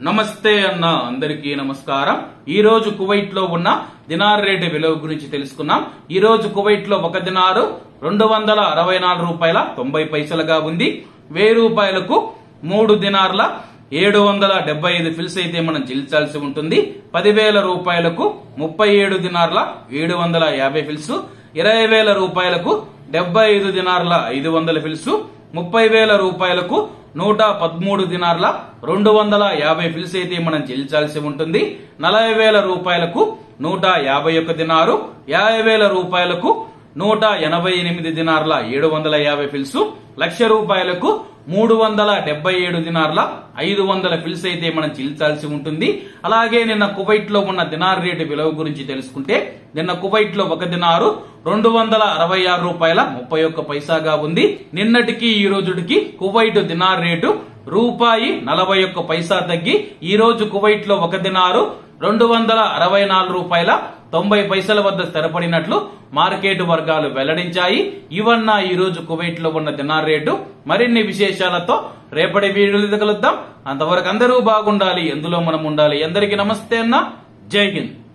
నమస్తే అన్న అందరికీ నమస్కారం ఈ రోజు కువైట్ లో ఉన్న దినార్ రేటు విలువ గురించి తెలుసుకున్నాం ఈ రోజు కువైట్ లో ఒక దినారు రెండు వందల అరవై నాలుగు రూపాయల తొంభై పైసలుగా ఉంది వెయ్యి రూపాయలకు మూడు దినార్ల ఏడు వందల డెబ్బై ఐదు ఫిల్స్ అయితే మనం చెల్లించాల్సి ఉంటుంది పదివేల రూపాయలకు ముప్పై ఏడు దినార్ల ఏడు వందల యాభై ఫిల్స్ ఇరవై వేల రూపాయలకు డెబ్బై ఐదు దినార్ల ఐదు వందల ఫిల్స్ ముప్పై వేల రూపాయలకు నూట పదమూడు దినార్ల రెండు వందల యాభై ఫిల్స్ అయితే మనం చెల్లించాల్సి ఉంటుంది నలభై వేల రూపాయలకు నూట యాభై ఒక్క దినారు యాభై వేల రూపాయలకు నూట ఎనభై ఎనిమిది దినార్ల ఏడు వందల యాభై ఫిల్స్ లక్ష రూపాయలకు మూడు వందల డెబ్బై ఏడు దినార్ల ఐదు వందల ఫిల్స్ అయితే మనం చెల్లించాల్సి ఉంటుంది అలాగే నిన్న కువైట్ లో ఉన్న దినార్ రేటు విలువ గురించి తెలుసుకుంటే నిన్న కువైట్ లో ఒక దినారు రెండు వందల అరవై ఆరు రూపాయల ముప్పై ఒక్క పైసాగా ఉంది నిన్నటికి ఈ రోజుటికి కువైట్ దినార్ రేటు రూపాయి నలభై ఒక్క పైసా తగ్గి ఈ రోజు కువైట్ లో ఒక దినారు రెండు వందల అరవై నాలుగు రూపాయల తొంభై పైసల వద్ద స్థిరపడినట్లు మార్కెట్ వర్గాలు వెల్లడించాయి ఇవన్న ఈ రోజు కువైట్ లో ఉన్న దినార్ రేటు మరిన్ని విశేషాలతో రేపటి వీడియోలు కలుద్దాం అంతవరకు అందరూ బాగుండాలి ఎందులో మనం ఉండాలి అందరికీ నమస్తే అన్న జై హింద్